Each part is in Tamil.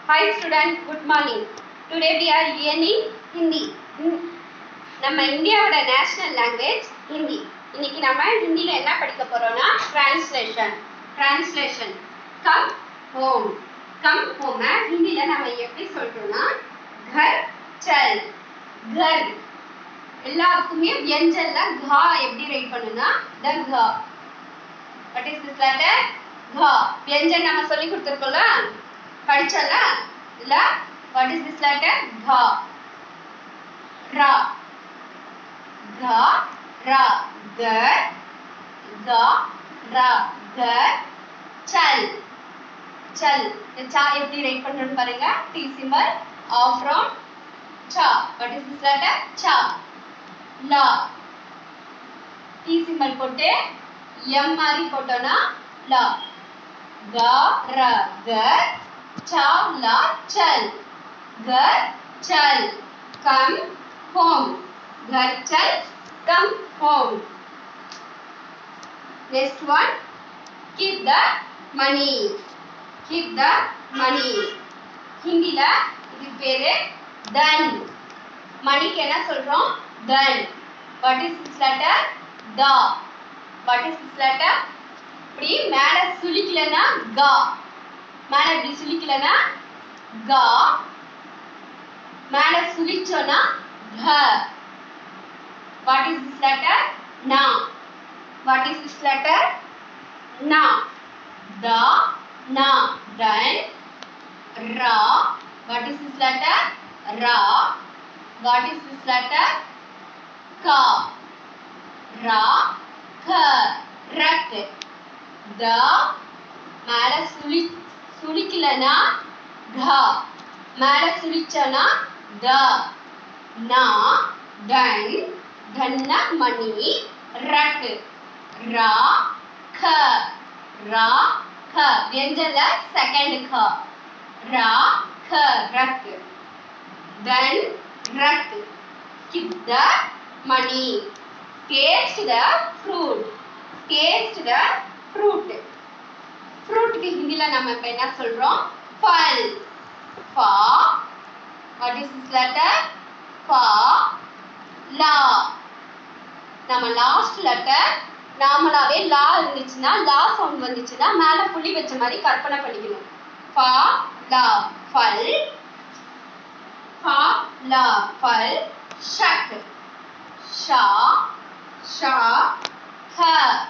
Hi students, good morning. Today we are learning Hindi. Hmm. நம்ம இந்தியாவோட நேஷனல் லாங்குவேஜ் ஹிந்தி இன்னைக்கு நம்ம ஹிந்தில என்ன படிக்க போறோம்னா translation translation come home come home ஹிந்தில நம்ம எப்படி சொல்றோம்னா घर चल घर எல்லாருக்குமே வியஞ்சன்ல கா எப்படி ரைட் பண்ணுனா த கா வாட் இஸ் திஸ் லெட்டர் கா வியஞ்சன் நம்ம சொல்லி கொடுத்துருக்கோம்ல படிச்சோம்ல இல்ல வாட் இஸ் திஸ் லெட்டர் கா ரா கா ரா கர் கா ரா கர் சல் சல் இந்த சா எப்படி ரைட் பண்றோம்னு பாருங்க டி சிம்பல் ஆஃப் ஃப்ரம் சா வாட் இஸ் திஸ் லெட்டர் சா லா டி சிம்பல் போட்டு எம் மாதிரி போட்டோம்னா லா க ர க சா லா சல் घर चल कम होम घर चल come home next one keep the money keep the money ஹிந்தில இது பேரு தன் மணிக்கு என்ன சொல்றோம் தன் what is this letter da what is this letter இப்படி மேல சுளிக்கலனா கா மேல இப்படி சுளிக்கலனா கா மேல சுழிச்சோம்னா க வாட் இஸ் திஸ் லெட்டர் நா வாட் இஸ் திஸ் லெட்டர் நா த நா then ra what is this letter ra what is this letter ka ra ka rak the மேல சுழி சுழிக்கலனா க மேல சுழிச்சோனா த நா தன் தன்ன மணி ரக் ரா க ரா க வியஞ்சல செகண்ட் க ரா க ரக் தன் ரக் keep the money taste the fruit taste the fruit ஃப்ரூட்டுக்கு ஹிந்தில நம்ம இப்ப என்ன சொல்றோம் ஃபல் ஃபா வாட் இஸ் திஸ் லெட்டர் ஃபா லா நம்ம லாஸ்ட் லெட்டர் நார்மலாவே லா இருந்துச்சுன்னா லா சவுண்ட் வந்துச்சுன்னா மேல புள்ளி வச்ச மாதிரி கற்பனை பண்ணிக்கணும் ஃபா லா ஃபல் ஃபா லா ஃபல் ஷக் ஷா ஷா ஹ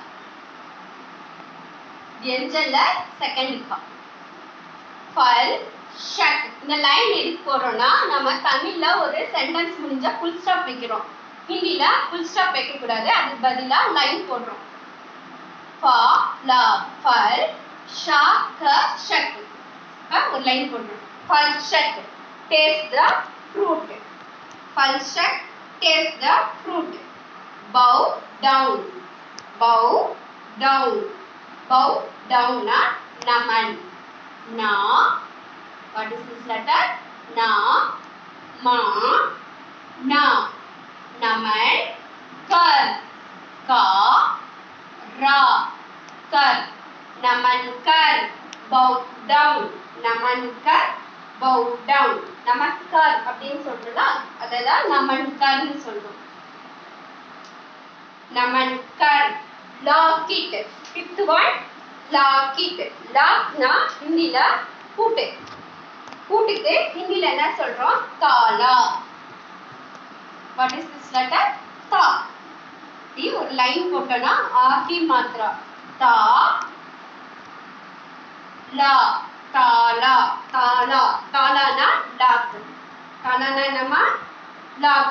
வியஞ்சல்ல செகண்ட் கா ஃபல் ஷக் இந்த லைன் எதுக்கு போடுறோம்னா நம்ம தமிழ்ல ஒரு சென்டென்ஸ் முடிஞ்சா ஃபுல் ஸ்டாப் வைக்கிறோம் ஹிந்தில ஃபுல் ஸ்டாப் வைக்க கூடாது அதுக்கு பதிலா லைன் போடுறோம் ஃபா லா ஃபல் ஷா க ஷக் ஒரு லைன் போடுறோம் ஃபல் ஷக் டேஸ்ட் த ஃப்ரூட் ஃபல் ஷக் taste the fruit bow down bow down bow டவுன்னா நமன் na what is this letter na ma na naman kar ka ra kar naman kar bow down naman kar bow down நமஸ்கார் அப்படின்னு சொல்றோம்ல அததான் நமன்கர்னு சொல்றோம் நமன்கர் lock it fifth one lock it லாக்னா ஹிந்தில பூட்டு பூட்டுக்கு ஹிந்தில என்ன சொல்றோம் தாலா வாட் இஸ் திஸ் லெட்டர் தா இப்படி ஒரு லைன் போட்டோம்னா ஆகி மாத்ரா தா லா தாலா தாலா தாலானா லாக் தாலானா என்னமா லாக்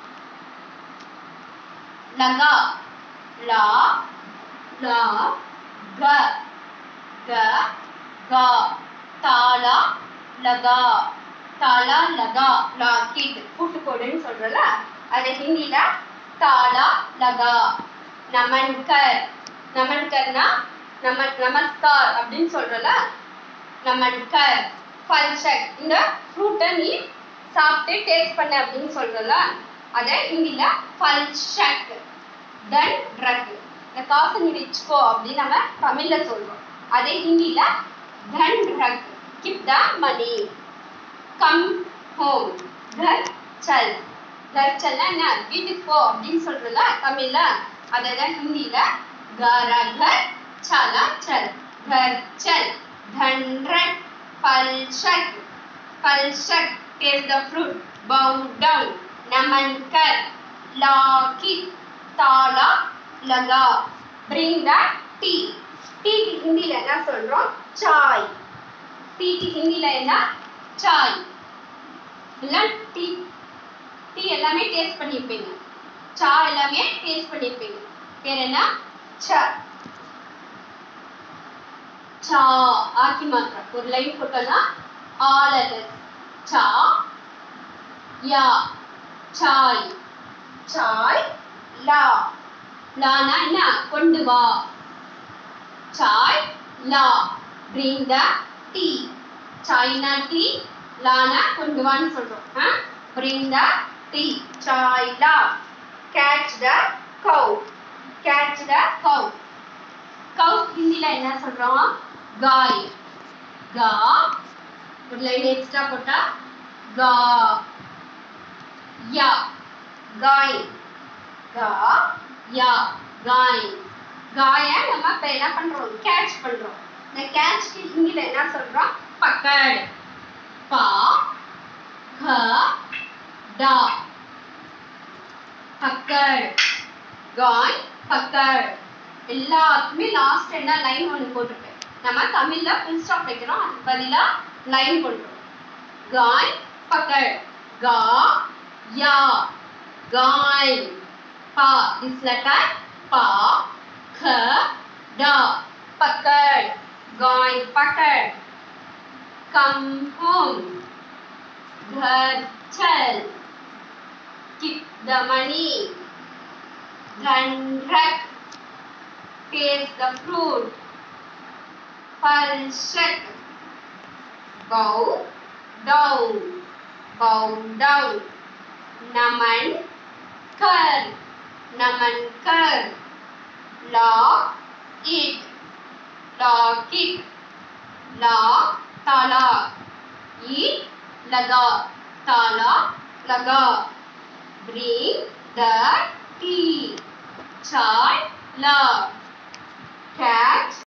லகா லா லா க க கா தாலா லகா தாலா லகா லாக்கிட் கூட்டுக்கோடுன்னு சொல்றல அது ஹிந்தில தாலா லகா நமன்கர் நமன்கர்னா நம நமஸ்கார் அப்படின்னு சொல்றல நமன்கர் ஃபல்ஷக் இந்த ஃப்ரூட்டை நீ சாப்பிட்டு டேஸ்ட் பண்ண அப்படின்னு சொல்றல அதை ஹிந்தில ஃபல்ஷக் தென் ட்ரக் இந்த காசு நீ வச்சுக்கோ அப்படின்னு நம்ம தமிழ்ல சொல்றோம் அதே ஹிந்தில தன் ரக் keep the money come home கர் சல் கர் சல்னா என்ன வீட்டுக்கு போ அப்படின்னு சொல்றல தமிழ்ல அததான் ஹிந்தில கர கர் சல சல் கர் சல் தன்ரட் பல்ஷக் பல்ஷக் taste the fruit bow down naman kar lock it tala laga bring the tea tea க்கு ஹிந்தில என்ன சொல்றோம் சாய் டீ க்கு ஹிந்தில என்ன சாய் எல்லாம் டீ டீ எல்லாமே டேஸ்ட் பண்ணியிருப்பீங்க சா எல்லாமே டேஸ்ட் பண்ணியிருப்பீங்க பேர் என்ன ச சா ஆக்கி மாத்திரை ஒரு லைன் போட்டோம்னா ஆல் அதர்ஸ் சா யா சாய் சாய் லா லானா என்ன கொண்டு வா சாய் லா bring the tea சாய்னா டீ லானா கொண்டு வான்னு சொல்றோம் ஆ? bring the tea Sai law catch the cow catch the cow cow ஹிந்தில என்ன சொல்றோம் காய் கா ஒரு லைன் எக்ஸ்ட்ரா போட்டா கா யா காய் கா யா காய் காய நம்ம இப்ப என்ன பண்றோம் கேட்ச் பண்றோம் இந்த கேட்ச்க்கு ஹிந்தில என்ன சொல்றோம் பக்கட் பா க டா பக்கட் காய் பக்கட் எல்லாத்துக்குமே லாஸ்ட் என்ன லைன் ஒன்று போட்டிருப்பேன் நம்ம தமிழ்ல ஃபுல் ஸ்டாப் வைக்கிறோம் அதுக்கு பதிலா லைன் போடுறோம் காய் பக்கட் கா யா காய் பா this letter பா ख ड पकड़ गाय पकड़ कम home घर चल kick the money घन रख taste the fruit फल शक bow down bow down नमन कर नमन कर lock it lock it lock ताला eat लगा ताला लगा bring the tea चाय ला catch